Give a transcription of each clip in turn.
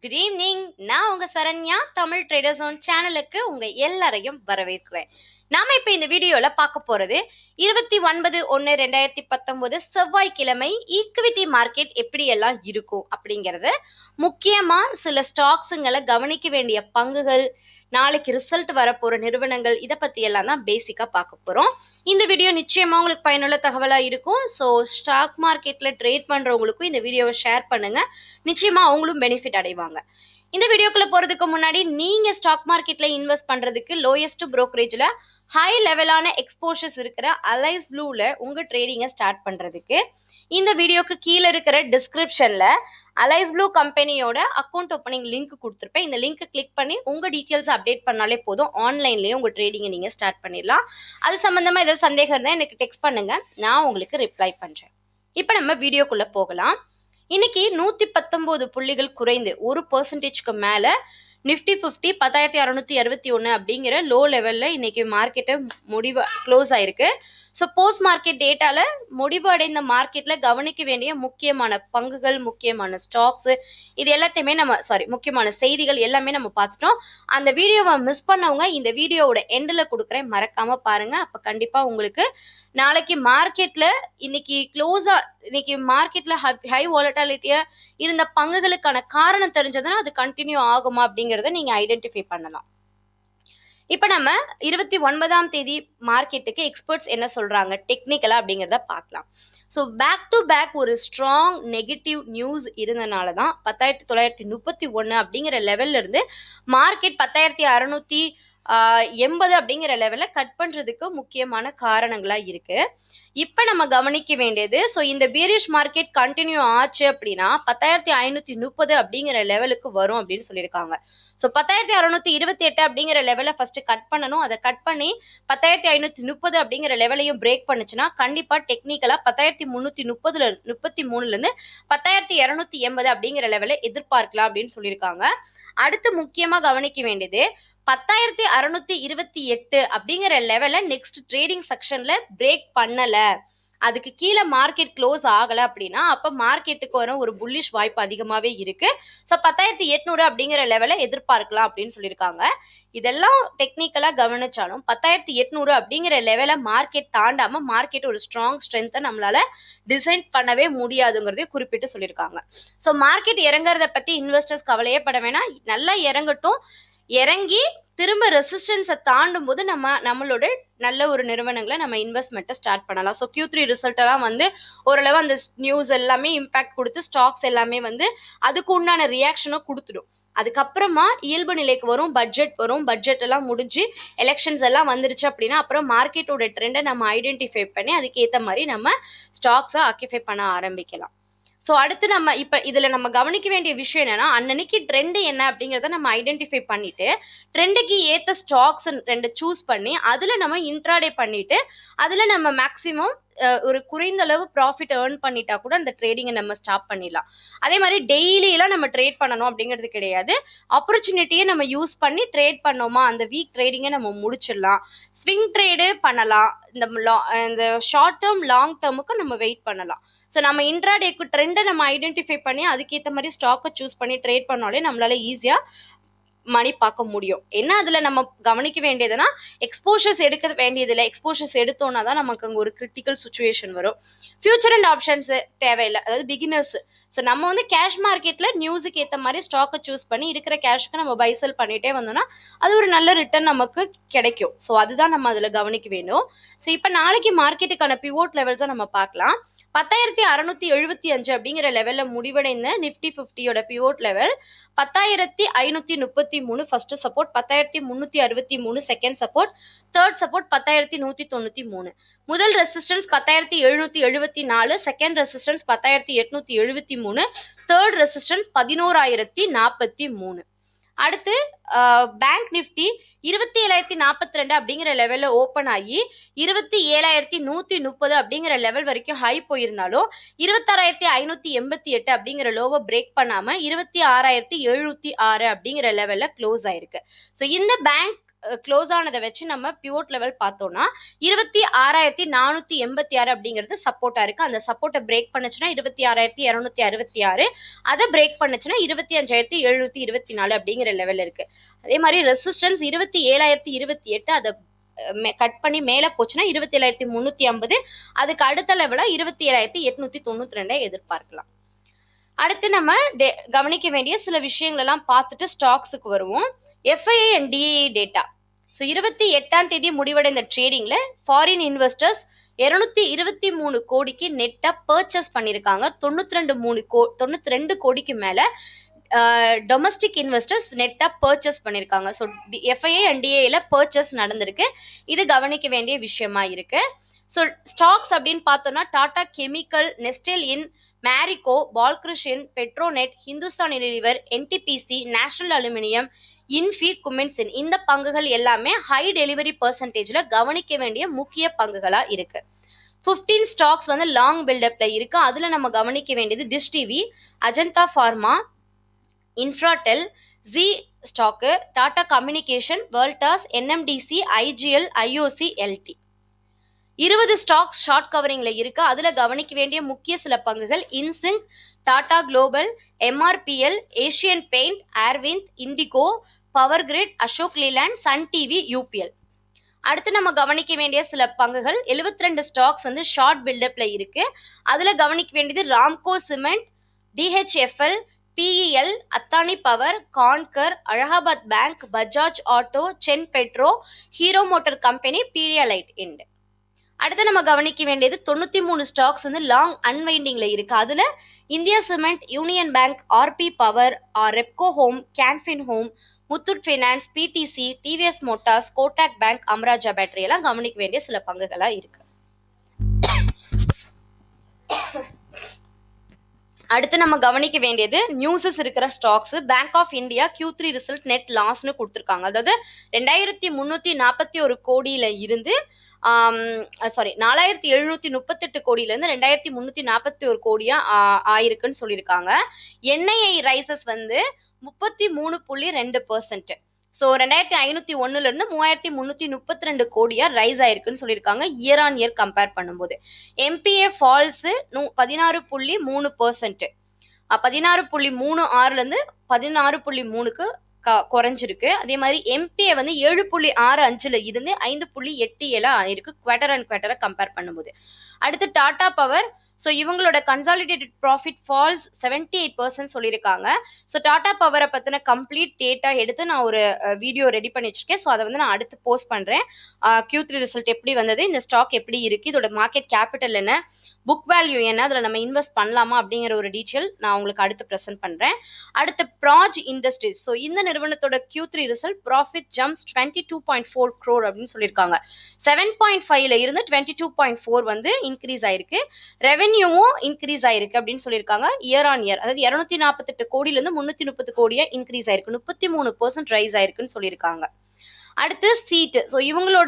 good evening நான் உங்க Saranya Tamil traders on சேனலுக்கு உங்க எல்லாரையும் வரவேற்கிறேன் நாம இப்ப இந்த வீடியோல பார்க்க போறது இருபத்தி ஒன்பது ஒன்னு ரெண்டாயிரத்தி பத்தொன்பது செவ்வாய்க்கிழமை ஈக்விட்டி மார்க்கெட் எப்படி எல்லாம் இருக்கும் அப்படிங்கறது முக்கியமா சில ஸ்டாக்ஸுங்களை கவனிக்க வேண்டிய பங்குகள் நாளைக்கு ரிசல்ட் வரப்போற நிறுவனங்கள் இதை பத்தி எல்லாம் தான் பேசிக்கா பார்க்க போறோம் இந்த வீடியோ நிச்சயமா உங்களுக்கு பயனுள்ள தகவலா இருக்கும் ஸோ ஸ்டாக் மார்க்கெட்ல ட்ரேட் பண்றவங்களுக்கும் இந்த வீடியோவை ஷேர் பண்ணுங்க நிச்சயமா அவங்களும் பெனிஃபிட் அடைவாங்க இந்த வீடியோக்குள்ள போறதுக்கு முன்னாடி நீங்க ஸ்டாக் மார்க்கெட்ல இன்வெஸ்ட் பண்றதுக்கு லோயஸ்ட் brokerage-ல ஹை லெவலான எக்ஸ்போஷர்ஸ் இருக்கிற அலைஸ் ப்ளூல உங்க ட்ரேடிங்கை ஸ்டார்ட் பண்றதுக்கு இந்த வீடியோக்கு கீழே இருக்கிற டிஸ்கிரிப்ஷன்ல அலைஸ் ப்ளூ கம்பெனியோட அக்கௌண்ட் ஓப்பனிங் லிங்க் கொடுத்துருப்பேன் இந்த லிங்க் கிளிக் பண்ணி உங்க டீட்டெயில்ஸ் அப்டேட் பண்ணாலே போதும் ஆன்லைன்லயே உங்க ட்ரேடிங்கை நீங்க ஸ்டார்ட் பண்ணிடலாம் அது சம்பந்தமா ஏதாவது சந்தேகம் இருந்தால் எனக்கு டெக்ஸ்ட் பண்ணுங்க நான் உங்களுக்கு ரிப்ளை பண்றேன் இப்போ நம்ம வீடியோக்குள்ள போகலாம் இன்னைக்கு நூத்தி பத்தொன்பது புள்ளிகள் குறைந்து ஒரு பர்சன்டேஜ்க்கு மேல நிஃப்டி ஃபிஃப்டி பத்தாயிரத்தி அறுநூத்தி அறுபத்தி ஒன்று அப்படிங்கிற லோ லெவல்ல இன்னைக்கு மார்க்கெட்டு முடிவு க்ளோஸ் ஆயிருக்கு ஸோ போஸ்ட் மார்க்கெட் டேட்டால முடிவு அடைந்த மார்க்கெட்ல கவனிக்க வேண்டிய முக்கியமான பங்குகள் முக்கியமான ஸ்டாக்ஸ் இது எல்லாத்தையுமே நம்ம சாரி முக்கியமான செய்திகள் எல்லாமே நம்ம பார்த்துட்டோம் அந்த வீடியோவை மிஸ் பண்ணவங்க இந்த வீடியோவோட எண்டில் கொடுக்குறேன் மறக்காம பாருங்க அப்போ கண்டிப்பா உங்களுக்கு நாளைக்கு மார்க்கெட்ல இன்னைக்கு க்ளோஸா இன்னைக்கு மார்க்கெட்ல ஹை வாலட்டாலிட்டியா இருந்த பங்குகளுக்கான காரணம் தெரிஞ்சதுன்னா அது கண்டினியூ ஆகுமா அப்படிங்கறத நீங்க ஐடென்டிஃபை பண்ணலாம் இப்போ நம்ம இருபத்தி ஒன்பதாம் தேதி மார்க்கெட்டுக்கு எக்ஸ்பர்ட்ஸ் என்ன சொல்றாங்க டெக்னிக்கலா அப்படிங்கிறத பார்க்கலாம் ஸோ பேக் டு பேக் ஒரு ஸ்ட்ராங் நெகட்டிவ் நியூஸ் இருந்தனால தான் பத்தாயிரத்தி தொள்ளாயிரத்தி முப்பத்தி ஒன்று அப்படிங்கிற லெவல்ல இருந்து மார்க்கெட் பத்தாயிரத்தி அறுநூத்தி எண்பது அப்படிங்கிற லெவலில் கட் பண்ணுறதுக்கு முக்கியமான காரணங்களாக இருக்கு இப்போ நம்ம கவனிக்க வேண்டியது ஸோ இந்த பீரிஷ் மார்க்கெட் கண்டினியூ ஆச்சு அப்படின்னா பத்தாயிரத்தி ஐநூற்றி முப்பது அப்படிங்கிற லெவலுக்கு வரும் அப்படின்னு சொல்லியிருக்காங்க ஸோ பத்தாயிரத்தி அறுநூத்தி இருபத்தி எட்டு அப்படிங்கிற லெவலை ஃபர்ஸ்ட் கட் பண்ணணும் அதை கட் பண்ணி பத்தாயிரத்தி ஐநூற்றி முப்பது அப்படிங்கிற லெவலையும் பிரேக் பண்ணுச்சுன்னா கண்டிப்பாக டெக்னிக்கலாக பத்தாயிரத்தி முந்நூற்றி முப்பதுல முப்பத்தி மூணுலேருந்து பத்தாயிரத்தி இரநூத்தி எண்பது அப்படிங்கிற லெவலை எதிர்பார்க்கலாம் அப்படின்னு சொல்லியிருக்காங்க அடுத்து முக்கியமாக கவனிக்க வேண்டியது பத்தாயிரத்தி அறுநூத்தி இருபத்தி எட்டு அப்படிங்கிற லெவலை நெக்ஸ்ட் ட்ரேடிங் செக்ஷன்ல பிரேக் பண்ணல அதுக்கு கீழே மார்க்கெட் க்ளோஸ் ஆகல அப்படின்னா அப்ப மார்க்கெட்டுக்கு வர ஒரு புல்லிஷ் வாய்ப்பு அதிகமாவே இருக்கு ஸோ பத்தாயிரத்தி எட்நூறு அப்படிங்கிற லெவலை எதிர்பார்க்கலாம் அப்படின்னு சொல்லியிருக்காங்க இதெல்லாம் டெக்னிக்கலா கவனிச்சாலும் பத்தாயிரத்தி எட்நூறு அப்படிங்கிற லெவலை மார்க்கெட் தாண்டாம மார்க்கெட் ஒரு ஸ்ட்ராங் ஸ்ட்ரென்த்தை நம்மளால டிசைன் பண்ணவே முடியாதுங்கிறதையும் குறிப்பிட்டு சொல்லியிருக்காங்க ஸோ மார்க்கெட் இறங்குறத பத்தி இன்வெஸ்டர்ஸ் கவலையே பட வேணாம் நல்லா இறங்கட்டும் இறங்கி திரும்ப ரெசிஸ்டன்ஸை தாண்டும் போது நம்ம நம்மளோட நல்ல ஒரு நிறுவனங்களை நம்ம இன்வெஸ்ட்மெண்ட்டை ஸ்டார்ட் பண்ணலாம் ஸோ கியூ த்ரீ ரிசல்ட் எல்லாம் வந்து ஓரளவு அந்த நியூஸ் எல்லாமே இம்பாக்ட் கொடுத்து ஸ்டாக்ஸ் எல்லாமே வந்து அதுக்கு உண்டான ரியாக்ஷனும் கொடுத்துடும் அதுக்கப்புறமா இயல்பு நிலைக்கு வரும் பட்ஜெட் வரும் பட்ஜெட் எல்லாம் முடிஞ்சு எலெக்ஷன்ஸ் எல்லாம் வந்துருச்சு அப்படின்னா அப்புறம் மார்க்கெட்டோட ட்ரெண்டை நம்ம ஐடென்டிஃபை பண்ணி அதுக்கேற்ற மாதிரி நம்ம ஸ்டாக்ஸை ஆக்கிஃபை பண்ண ஆரம்பிக்கலாம் ஸோ அடுத்து நம்ம இப்போ இதில் நம்ம கவனிக்க வேண்டிய விஷயம் என்னன்னா அன்னன்னைக்கு ட்ரெண்டு என்ன அப்படிங்கிறத நம்ம ஐடென்டிஃபை பண்ணிட்டு ட்ரெண்டுக்கு ஏற்ற ஸ்டாக்ஸ் ரெண்டு சூஸ் பண்ணி அதில் நம்ம இன்ட்ராடே பண்ணிட்டு அதில் நம்ம மேக்ஸிமம் ஒரு குறைந்த அளவு ப்ராஃபிட் ஏர்ன் பண்ணிட்டா கூட அந்த ட்ரேடிங்கை நம்ம ஸ்டாப் பண்ணிடலாம் அதே மாதிரி டெய்லியெல்லாம் நம்ம ட்ரேட் பண்ணணும் அப்படிங்கிறது கிடையாது ஆப்பர்ச்சுனிட்டியை நம்ம யூஸ் பண்ணி ட்ரேட் பண்ணோமா அந்த வீக் ட்ரேடிங்கை நம்ம முடிச்சிடலாம் ஸ்விங் ட்ரேடு பண்ணலாம் இந்த இந்த ஷார்ட் டேர்ம் லாங் டேர்முக்கு நம்ம வெயிட் பண்ணலாம் ஸோ நம்ம இன்ட்ராடேக்கு ட்ரெண்டை நம்ம ஐடென்டிஃபை பண்ணி அதுக்கேற்ற மாதிரி ஸ்டாக்கை சூஸ் பண்ணி ட்ரேட் பண்ணாலே நம்மளால ஈஸியாக மணி பார்க்க முடியும் என்ன அதில் நம்ம கவனிக்க வேண்டியதுன்னா எக்ஸ்போஷர்ஸ் எடுக்க வேண்டியதில்லை எக்ஸ்போஷர்ஸ் எடுத்தோம்னா தான் நமக்கு அங்கே ஒரு கிரிட்டிக்கல் சுச்சுவேஷன் வரும் ஃபியூச்சர் அண்ட் ஆப்ஷன்ஸ் தேவையில்லை அதாவது பிகினர்ஸ் ஸோ நம்ம வந்து கேஷ் மார்க்கெட்டில் நியூஸுக்கு ஏற்ற மாதிரி ஸ்டாக்கை சூஸ் பண்ணி இருக்கிற கேஷ்க்கு நம்ம பைசல் பண்ணிட்டே வந்தோம்னா அது ஒரு நல்ல ரிட்டர்ன் நமக்கு கிடைக்கும் ஸோ அதுதான் நம்ம அதில் கவனிக்க வேணும் ஸோ இப்போ நாளைக்கு மார்க்கெட்டுக்கான பிவோட் லெவல்ஸை நம்ம பார்க்கலாம் பத்தாயிரத்தி அறுநூத்தி எழுபத்தி அஞ்சு அப்படிங்கிற லெவல்ல முடிவடைந்த நிப்டி ஃபிஃப்டியோட பிவோட் லெவல் பத்தாயிரத்தி ஐநூத்தி முப்பத்தி மூணு ஃபர்ஸ்ட் சப்போர்ட் பத்தாயிரத்தி முன்னூத்தி அறுபத்தி மூணு செகண்ட் சப்போர்ட் தேர்ட் சப்போர்ட் பத்தாயிரத்தி நூத்தி தொண்ணூத்தி மூணு முதல் ரெசிஸ்டன்ஸ் பத்தாயிரத்தி எழுநூத்தி எழுபத்தி நாலு செகண்ட் ரெசிஸ்டன்ஸ் பத்தாயிரத்தி எட்நூத்தி எழுபத்தி மூணு தேர்ட் ரெசிஸ்டன்ஸ் பதினோராயிரத்தி நாற்பத்தி மூணு அடுத்து பேங்க் நிஃப்டி இருபத்தி ஏழாயிரத்தி நாற்பத்தி ரெண்டு அப்படிங்கிற லெவல்ல ஓப்பன் ஆகி இருபத்தி ஏழாயிரத்தி நூத்தி முப்பது அப்படிங்கிற லெவல் வரைக்கும் ஹை போயிருந்தாலும் இருபத்தாறாயிரத்தி ஐநூத்தி எண்பத்தி எட்டு அப்படிங்கிற லோவை பிரேக் பண்ணாம இருபத்தி ஆறாயிரத்தி எழுநூத்தி ஆறு அப்படிங்கிற லெவல்ல க்ளோஸ் ஆயிருக்கு ஸோ இந்த பேங்க் க்ளோஸ் ஆனதை வச்சு நம்ம பிவோட் லெவல் பார்த்தோம்னா இருபத்தி ஆறாயிரத்தி நானூற்றி எண்பத்தி ஆறு அப்படிங்கிறது சப்போர்ட்டாக இருக்குது அந்த சப்போர்ட்டை பிரேக் பண்ணுச்சுன்னா இருபத்தி ஆறாயிரத்தி இரநூத்தி அறுபத்தி ஆறு அதை பிரேக் பண்ணுச்சுன்னா இருபத்தி அஞ்சாயிரத்தி எழுநூற்றி இருபத்தி நாலு அப்படிங்கிற லெவல் இருக்குது அதே மாதிரி ரெசிஸ்டன்ஸ் இருபத்தி ஏழாயிரத்தி இருபத்தி எட்டு அதை கட் பண்ணி மேலே போச்சுன்னா இருபத்தி ஏழாயிரத்தி முந்நூற்றி ஐம்பது அதுக்கு அடுத்த லெவலாக இருபத்தி ஏழாயிரத்தி எட்நூற்றி தொண்ணூற்றி ரெண்டை எதிர்பார்க்கலாம் அடுத்து நம்ம டே- கவனிக்க வேண்டிய சில விஷயங்கள் எல்லாம் பார்த்துட்டு ஸ்டாக்ஸுக்கு வருவோம் FII and DII data so இருபத்தி எட்டாம் தேதி முடிவடைந்த ட்ரேடிங்ல ஃபாரின் இன்வெஸ்டர்ஸ் இருநூத்தி இருபத்தி மூணு கோடிக்கு நெட்டா பர்ச்சேஸ் பண்ணியிருக்காங்க தொண்ணூத்தி ரெண்டு மூணு கோ தொண்ணூத்தி ரெண்டு கோடிக்கு மேல டொமஸ்டிக் இன்வெஸ்டர்ஸ் நெட்டா பர்ச்சேஸ் பண்ணியிருக்காங்க ஸோ எஃப்ஐஐ அண்ட் டிஏல பர்ச்சேஸ் நடந்திருக்கு இது கவனிக்க வேண்டிய விஷயமா இருக்கு ஸோ ஸ்டாக்ஸ் அப்படின்னு பார்த்தோம்னா டாடா கெமிக்கல் நெஸ்டெல் இன் Marico Balkrishna Petronet Hindustan Unilever NTPC National Aluminium Infy குமென்சின் இந்த பங்குகள் எல்லாமே ஹை டெலிவரி பர்சன்டேஜ்ல கவனிக்க வேண்டிய முக்கிய பங்குகளா இருக்கு 15 ஸ்டாக்ஸ் வந்து லாங் பில்டப்ல இருக்கு அதுல நம்ம கவனிக்க வேண்டியது Dish TV Ajanta pharma Infratel ஜி ஸ்டாக்கு டாடா கம்யூனிகேஷன் வேர்ல்டாஸ் என்எம்டிசி ஐஜிஎல் ஐஓசி எல்டி இருபது ஸ்டாக் ஷார்ட் கவரிங்ல இருக்கு அதுல கவனிக்க வேண்டிய முக்கிய சில பங்குகள் இன்சிங் Tata global MRPL Asian paint Arvind Indigo power grid Ashok Leyland Sun TV UPL அடுத்து நம்ம கவனிக்க வேண்டிய சில பங்குகள் 72 ரெண்டு ஸ்டாக்ஸ் வந்து ஷார்ட் பில்டப்ல இருக்கு அதுல கவனிக்க வேண்டியது Ramco cement DHFL BEL Adani power Concor Allahabad bank Bajaj auto சென் petro hero motor company Pidilite இண்ட் அடுத்து நம்ம கவனிக்க வேண்டியது தொண்ணூத்தி மூணு ஸ்டாக்ஸ் வந்து லாங் அன்வைண்டிங்ல இருக்கு அதுல India cement union bank RP power Repco home Canfin home Muthoot finance PTC TVS motors Kotak bank Amararaja battery எல்லாம் கவனிக்க வேண்டிய சில பங்குகளா இருக்கு அடுத்து நம்ம கவனிக்க வேண்டியது நியூஸஸ் இருக்கிற stocks bank of India Q3 three result net லாஸ்னு கொடுத்துருக்காங்க அதாவது ரெண்டாயிரத்தி முந்நூற்றி நாற்பத்தி ஒரு கோடியில இருந்து சாரி நாலாயிரத்தி எழுநூத்தி முப்பத்தெட்டு கோடியிலேருந்து ரெண்டாயிரத்தி முந்நூற்றி நாற்பத்தி ஒரு கோடியா ஆ- ஆயிருக்குன்னு சொல்லியிருக்காங்க என்ஐஐ ரைசஸ் வந்து முப்பத்தி மூணு புள்ளி ரெண்டு பர்சன்ட் ஸோ ரெண்டாயிரத்தி ஐநூற்றி ஒன்றுலேருந்து மூவாயிரத்தி முந்நூற்றி முப்பத்தி ரெண்டு கோடியா ரைஸ் ஆயிருக்குன்னு சொல்லியிருக்காங்க இயர் ஆன் இயர் கம்பேர் பண்ணும்போது எம்பிஏ ஃபால்ஸு நூ பதினாறு புள்ளி மூணு பர்சன்ட் பதினாறு புள்ளி மூணு ஆறுலேருந்து பதினாறு புள்ளி மூணுக்கு க குறைஞ்சிருக்கு அதே மாதிரி எம்பிஏ வந்து ஏழு புள்ளி ஆறு அஞ்சுல இருந்து ஐந்து புள்ளி எட்டு ஏழா ஆயிருக்கு குவார்டர் அண்ட் குவார்டரை கம்பேர் பண்ணும்போது அடுத்து டாடா பவர் ஸோ இவங்களோட consolidated profit falls seventy eight percent சொல்லியிருக்காங்க ஸோ டாடா பவரை பற்றின கம்ப்ளீட் டேட்டா எடுத்து நான் ஒரு வீடியோ ரெடி பண்ணி வச்சிருக்கேன் ஸோ அதை வந்து நான் அடுத்து போஸ்ட் பண்ணுறேன் Q3 த்ரீ ரிசல்ட் எப்படி வந்தது இந்த ஸ்டாக் எப்படி இருக்குது இதோட மார்க்கெட் கேபிட்டல் என்ன புக் வேல்யூ என்ன அதில் நம்ம இன்வெஸ்ட் பண்ணலாமா அப்படிங்கிற ஒரு டீட்டெயில் நான் உங்களுக்கு அடுத்து ப்ரெசென்ட் பண்ணுறேன் அடுத்து ப்ராஜ் இண்டஸ்ட்ரீஸ் ஸோ இந்த நிறுவனத்தோட Q3 three result profit jumps twenty two point four crore அப்படின்னு சொல்லியிருக்காங்க செவன் பாயிண்ட் ஃபைவ்ல இருந்து டுவெண்ட்டி டூ பாயிண்ட் ஃபோர் வந்து இன்க்ரீஸ் ஆயிருக்கு ரெவென்யூவும் இன்க்ரீஸ் ஆயிருக்கு அப்படின்னு சொல்லியிருக்காங்க இயர் ஆன் இயர் அதாவது இரநூத்தி நாற்பத்தெட்டு கோடியிலேருந்து முந்நூற்றி முப்பது கோடியா இன்க்ரீஸ் ஆயிருக்கு முப்பத்தி மூணு பர்சன்ட் ரைஸ் ஆயிருக்குன்னு சொல்லியிருக்காங்க அடுத்து சீட் ஸோ இவங்களோட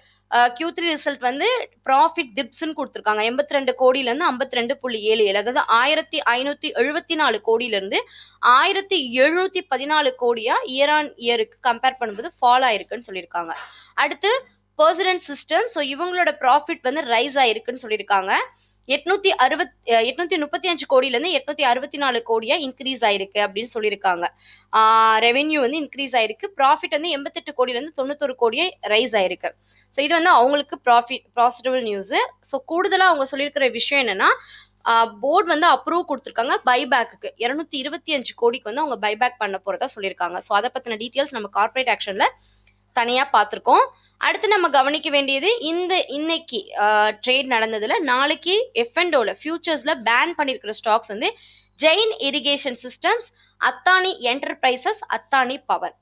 Q3 த்ரீ ரிசல்ட் வந்து ப்ராஃபிட் டிப்ஸ்ன்னு கொடுத்துருக்காங்க எண்பத்தி ரெண்டு கோடியிலேருந்து ஐம்பத்தி ரெண்டு புள்ளி ஏழு ஏழு அதாவது ஆயிரத்தி ஐநூற்றி எழுபத்தி நாலு கோடியிலேருந்து ஆயிரத்தி எழுநூற்றி பதினாலு கோடியா இயர் ஆன் இயருக்கு கம்பேர் பண்ணும்போது ஃபால் ஆயிருக்குன்னு சொல்லியிருக்காங்க அடுத்து பர்சனன்ட் சிஸ்டம் ஸோ இவங்களோட ப்ராஃபிட் வந்து ரைஸ் ஆயிருக்குன்னு சொல்லியிருக்காங்க எட்நூத்தி அறுபத் எட்நூத்தி முப்பத்தி அஞ்சு கோடியிலேருந்து எட்நூத்தி அறுபத்தி நாலு கோடியா இன்க்ரீஸ் ஆயிருக்கு அப்படின்னு சொல்லியிருக்காங்க ரெவென்யூ வந்து இன்க்ரீஸ் ஆயிருக்கு ப்ராஃபிட் வந்து எண்பத்தெட்டு கோடியிலேருந்து தொண்ணூத்தொரு கோடியே ரைஸ் ஆயிருக்கு ஸோ இது வந்து அவங்களுக்கு ப்ராஃபிட் ப்ராஃபிட்டபிள் நியூஸு ஸோ கூடுதலாக அவங்க சொல்லியிருக்கிற விஷயம் என்னன்னா போர்டு வந்து அப்ரூவ் கொடுத்துருக்காங்க பைபேக்கு இரநூத்தி இருபத்தி அஞ்சு கோடிக்கு வந்து அவங்க பைபேக் பண்ண போறதா சொல்லியிருக்காங்க ஸோ அதை பற்றின டீட்டெயில்ஸ் நம்ம கார்ப்பரேட் ஆக்ஷனில் தனியாக பார்த்துருக்கோம் அடுத்து நம்ம கவனிக்க வேண்டியது இந்த இன்னைக்கு ட்ரேட் நடந்ததுல நாளைக்கு எஃப்என்டோல ஃபியூச்சர்ஸ்ல பேன் பண்ணியிருக்கிற ஸ்டாக்ஸ் வந்து Jain irrigation systems Adani enterprises Adani power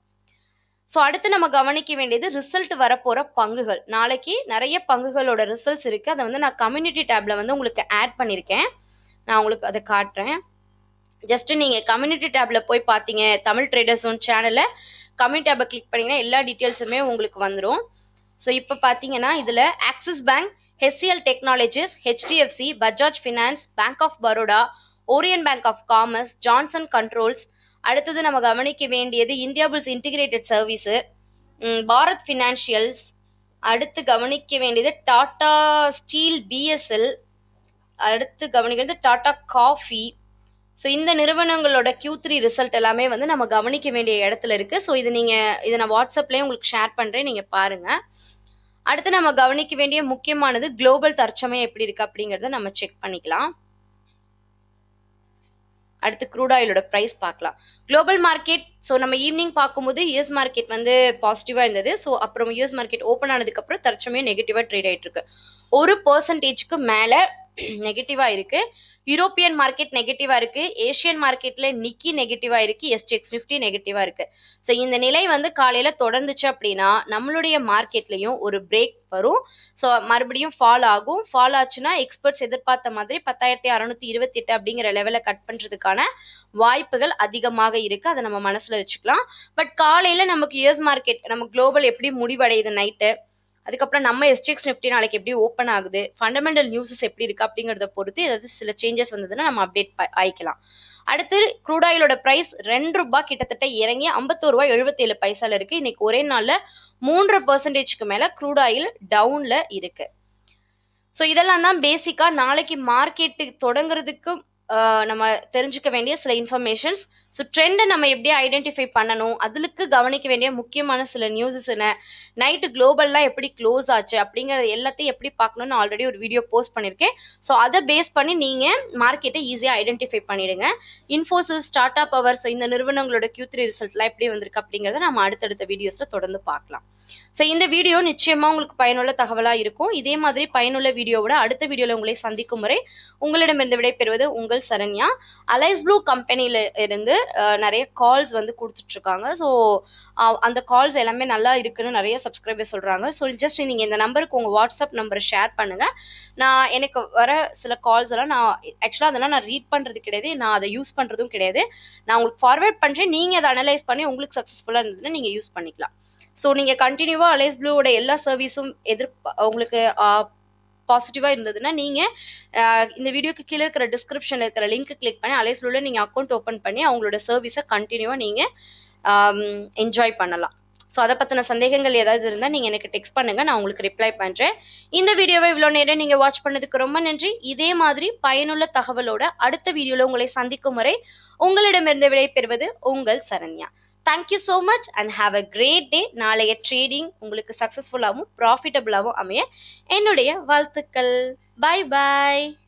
so அடுத்து நம்ம கவனிக்க வேண்டியது ரிசல்ட் வரப்போற பங்குகள் நாளைக்கு நிறைய பங்குகளோட ரிசல்ட்ஸ் இருக்கு அதை வந்து நான் கம்யூனிட்டி டேப்ல வந்து உங்களுக்கு ஆட் பண்ணியிருக்கேன் நான் உங்களுக்கு அதை காட்டுறேன் ஜஸ்ட் நீங்க கம்யூனிட்டி டேப்ல போய் பார்த்தீங்க தமிழ் ட்ரேடர்ஸ் ஒன் சேனலை கம்யூனிட்டி டேப்பை கிளிக் பண்ணீங்கன்னா எல்லா டீட்டெயில்ஸுமே உங்களுக்கு வந்துடும் ஸோ இப்போ பார்த்தீங்கன்னா இதில் Axis bank HCL technologies HDFC Bajaj finance bank of Baroda oriental bank of commerce Johnson controls அடுத்தது நம்ம கவனிக்க வேண்டியது இந்தியா புல்ஸ் இன்டிகிரேட்டட் சர்வீஸு ம், பாரத் ஃபினான்ஷியல்ஸ் அடுத்து கவனிக்க வேண்டியது டாடா ஸ்டீல் பிஎஸ்எல் அடுத்து கவனிக்கிறது டாடா காஃபி ஸோ இந்த நிறுவனங்களோட Q3 த்ரீ ரிசல்ட் எல்லாமே வந்து நம்ம கவனிக்க வேண்டிய இடத்துல இருக்கு ஸோ இது நீங்க இதை நான் வாட்ஸ்அப்லேயே உங்களுக்கு ஷேர் பண்றேன் நீங்க பாருங்க அடுத்து நம்ம கவனிக்க வேண்டிய முக்கியமானது குளோபல் தற்சமயம் எப்படி இருக்கு அப்படிங்கறத நம்ம செக் பண்ணிக்கலாம் அடுத்து க்ரூட் ஆயிலோட ப்ரைஸ் பார்க்கலாம் குளோபல் மார்க்கெட் ஸோ நம்ம ஈவினிங் பார்க்கும்போது யூஎஸ் மார்க்கெட் வந்து பாசிட்டிவாக இருந்தது ஸோ அப்புறம் யூஎஸ் மார்க்கெட் ஓப்பன் ஆனதுக்கப்புறம் தற்சமயம் நெகட்டிவாக ட்ரேட் ஆயிட்டு இருக்கு ஒரு பர்சன்டேஜ்க்கு மேலே நெகட்டிவாக இருக்கு யூரோப்பியன் மார்க்கெட் நெகட்டிவாக இருக்கு ஏஷியன் மார்க்கெட்ல நிக்கி நெகட்டிவாக இருக்கு எஸ்டிஎக்ஸ் நிஃப்டி நெகட்டிவாக இருக்கு ஸோ இந்த நிலை வந்து காலையில தொடர்ந்துச்சு அப்படின்னா நம்மளுடைய மார்க்கெட்லயும் ஒரு பிரேக் வரும் ஸோ மறுபடியும் ஃபால் ஆகும் ஃபால் ஆச்சுன்னா எக்ஸ்பர்ட்ஸ் எதிர்பார்த்த மாதிரி பத்தாயிரத்தி அறநூத்தி இருபத்தி எட்டு அப்படிங்கிற லெவலை கட் பண்றதுக்கான வாய்ப்புகள் அதிகமாக இருக்கு அதை நம்ம மனசுல வச்சுக்கலாம் பட் காலையில நமக்கு யூஎஸ் மார்க்கெட் நம்ம குளோபல் எப்படி முடிவடையுது நைட்டு அதுக்கப்புறம் நம்ம எஸ்டிஎக்ஸ் நிஃப்டி நாளைக்கு எப்படி ஓப்பன் ஆகுது ஃபண்டமெண்டல் நியூஸஸ் எப்படி இருக்கு அப்படிங்கறத பொறுத்து ஏதாவது சில சேஞ்சஸ் வந்ததுன்னா நம்ம அப்டேட் ஆயிக்கலாம் அடுத்து க்ரூட் ஆயிலோட பிரைஸ் ரெண்டு ரூபாய் கிட்டத்தட்ட இறங்கி ஐம்பத்தோரு ரூபாய் எழுபத்தேழு பைசால இருக்கு இன்னைக்கு ஒரே நாள்ல மூன்றரை பர்சன்டேஜ்க்கு மேல க்ரூட் ஆயில் டவுன்ல இருக்கு ஸோ இதெல்லாம் தான் பேசிக்கா நாளைக்கு மார்க்கெட்டு தொடங்குறதுக்கு ஆஹ், நம்ம தெரிஞ்சுக்க வேண்டிய சில இன்ஃபர்மேஷன்ஸ் ஸோ ட்ரெண்டை நம்ம எப்படி ஐடென்டிஃபை பண்ணணும் அதுக்கு கவனிக்க வேண்டிய முக்கியமான சில நியூஸஸ் என்ன நைட்டு குளோபல்லாம் எப்படி க்ளோஸ் ஆச்சு அப்படிங்கறது எல்லாத்தையும் எப்படி பார்க்கணும்னு ஆல்ரெடி ஒரு வீடியோ போஸ்ட் பண்ணியிருக்கேன் ஸோ அதை பேஸ் பண்ணி நீங்கள் மார்க்கெட்டை ஈஸியாக ஐடென்டிஃபை பண்ணிடுங்க இன்ஃபோசிஸ் டாடா பவர் ஸோ இந்த நிறுவனங்களோட Q3 த்ரீ ரிசல்ட்லாம் எப்படி வந்திருக்கு அப்படிங்கிறத நம்ம அடுத்தடுத்த வீடியோஸில் தொடர்ந்து பார்க்கலாம் ஸோ இந்த வீடியோ நிச்சயமாக உங்களுக்கு பயனுள்ள தகவலாக இருக்கும் இதே மாதிரி பயனுள்ள வீடியோவோட அடுத்த வீடியோவில் உங்களை சந்திக்கும் முறை உங்களிடமிருந்து விடைபெறுவது உங்கள் சரண்யா அலைஸ் ப்ளூ கம்பெனியில இருந்து அஹ், நிறைய கால்ஸ் வந்து கொடுத்துட்டு இருக்காங்க ஸோ அந்த கால்ஸ் எல்லாமே நல்லா இருக்குன்னு நிறைய சப்ஸ்கிரைபர் சொல்றாங்க ஸோ ஜஸ்ட் நீங்க இந்த நம்பருக்கு உங்க வாட்ஸ்அப் நம்பரை ஷேர் பண்ணுங்க நான் எனக்கு வர சில கால்ஸ் எல்லாம் நான் ஆக்சுவலாக அதெல்லாம் நான் ரீட் பண்றது கிடையாது நான் அதை யூஸ் பண்றதும் கிடையாது நான் உங்களுக்கு ஃபார்வர்ட் பண்றேன் நீங்க அதை அனலைஸ் பண்ணி உங்களுக்கு சக்ஸஸ்ஃபுல்லாக இருந்ததுன்னா நீங்க யூஸ் பண்ணிக்கலாம் ஸோ நீங்கள் கண்டினியூவாக அலைஸ் ப்ளூவோட எல்லா சர்வீஸும் எதிர்ப்ப உங்களுக்கு பாசிட்டிவாக இருந்ததுன்னா நீங்கள் இந்த வீடியோக்கு கீழே இருக்கிற டிஸ்கிரிப்ஷனில் இருக்கிற லிங்க் கிளிக் பண்ணி அலைஸ் ப்ளூவில் நீங்கள் அக்கௌண்ட் ஓப்பன் பண்ணி அவங்களோட சர்வீஸை கண்டினியூவாக நீங்கள் என்ஜாய் பண்ணலாம் ஸோ அதை பற்றின சந்தேகங்கள் ஏதாவது இருந்தால் நீங்கள் எனக்கு டெக்ஸ்ட் பண்ணுங்கள் நான் உங்களுக்கு ரிப்ளை பண்ணுறேன் இந்த வீடியோவை இவ்வளோ நேரம் நீங்கள் வாட்ச் பண்ணதுக்கு ரொம்ப நன்றி இதே மாதிரி பயனுள்ள தகவலோட அடுத்த வீடியோவில் உங்களை சந்திக்கும் வரை உங்களிடமிருந்து விடைபெறுவது உங்கள் Saranya thank you so much and have a great day நாளைய ட்ரேடிங் உங்களுக்கு சக்ஸஸ்ஃபுல்லாகவும் ப்ராஃபிட்டபுளாகவும் அமைய என்னுடைய வாழ்த்துக்கள் பை பாய்